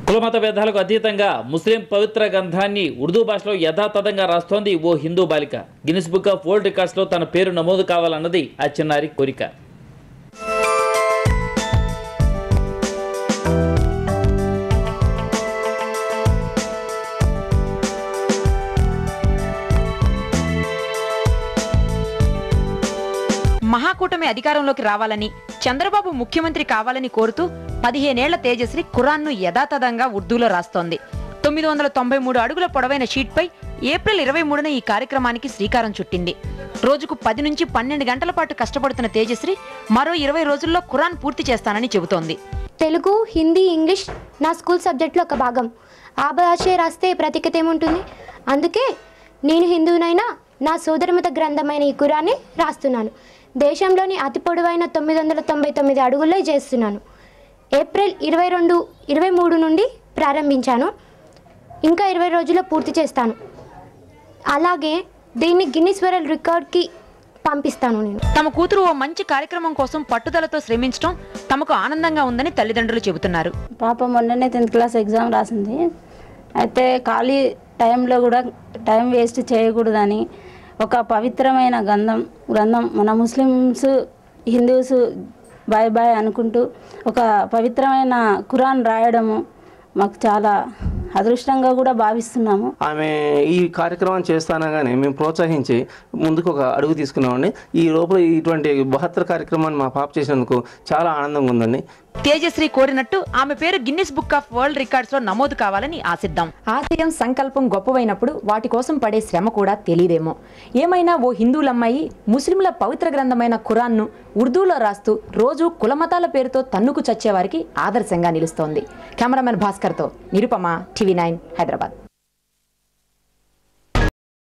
కులమత భేదాలకు అతీతంగా ముస్లిం పవిత్ర గ్రంథాన్ని ఉర్దూ భాషలో యథాతథంగా రాస్తోంది ఓ హిందూ బాలిక గిన్నిస్ బుక్ ఆఫ్ వరల్డ్ రికార్డ్స్లో తన పేరు నమోదు కావాలన్నది ఆ చిన్నారి కోరిక మహాకూటమి అధికారంలోకి రావాలని చంద్రబాబు ముఖ్యమంత్రి కావాలని కోరుతూ పదిహేనేళ్ల తేజశ్రీ ఖురాన్ను యథాతథంగా ఉర్దూలో రాస్తోంది తొమ్మిది వందల తొంభై మూడు అడుగుల పొడవైన షీట్పై ఏప్రిల్ ఇరవై మూడున ఈ కార్యక్రమానికి శ్రీకారం చుట్టింది రోజుకు పది నుంచి పన్నెండు గంటల పాటు కష్టపడుతున్న తేజశ్రీ మరో ఇరవై రోజుల్లో ఖురాన్ పూర్తి చేస్తానని చెబుతోంది తెలుగు హిందీ ఇంగ్లీష్ నా స్కూల్ సబ్జెక్ట్లో ఒక భాగం ఆ భాషే రాస్తే ప్రత్యేకత ఏముంటుంది అందుకే నేను హిందువునైనా నా సోదరమత గ్రంథమైన ఈ కురాన్ని రాస్తున్నాను దేశంలోని అతి పొడవైన తొమ్మిది వందల తొంభై తొమ్మిది అడుగుల్లో చేస్తున్నాను ఏప్రిల్ ఇరవై రెండు ఇరవై మూడు నుండి ప్రారంభించాను ఇంకా ఇరవై రోజుల్లో పూర్తి చేస్తాను అలాగే దీన్ని గిన్నిస్ వరల్డ్ రికార్డ్కి పంపిస్తాను నేను తమ కూతురు ఓ మంచి కార్యక్రమం కోసం పట్టుదలతో శ్రమించడం తమకు ఆనందంగా ఉందని తల్లిదండ్రులు చెబుతున్నారు పాప మొన్ననే టెన్త్ క్లాస్ ఎగ్జామ్ రాసింది అయితే ఖాళీ టైంలో కూడా టైం వేస్ట్ చేయకూడదని ఒక పవిత్రమైన గ్రంథం గ్రంథం మన ముస్లిమ్స్ హిందూస్ బాయ్ బాయ్ అనుకుంటూ ఒక పవిత్రమైన ఖురాన్ రాయడము మాకు చాలా అదృష్టంగా కూడా భావిస్తున్నాము ఆమె ఈ కార్యక్రమం చేస్తానగానే మేము ప్రోత్సహించి ముందుకు ఒక అడుగు తీసుకున్నామండి ఈ లోపల ఇటువంటి బహత్తర కార్యక్రమాన్ని మా పాప చేసినందుకు చాలా ఆనందంగా ఉందండి తేజశ్రీ కోరినట్టు ఆమె పేరు Guinness book of world records లో నమోదు కావాలని ఆశిద్దాం ఆశయం సంకల్పం గొప్పవైనప్పుడు వాటి కోసం పడే శ్రమ కూడా తెలియదేమో ఏమైనా ఓ హిందువులమ్మాయి ముస్లింల పవిత్ర గ్రంథమైన ఖురాన్ను ఉర్దూలో రాస్తూ రోజు కులమతాల పేరుతో తన్నుకు చచ్చేవారికి ఆదర్శంగా నిలుస్తోంది కెమెరామెన్ భాస్కర్తో నిరుపమ టీవీ నైన్ హైదరాబాద్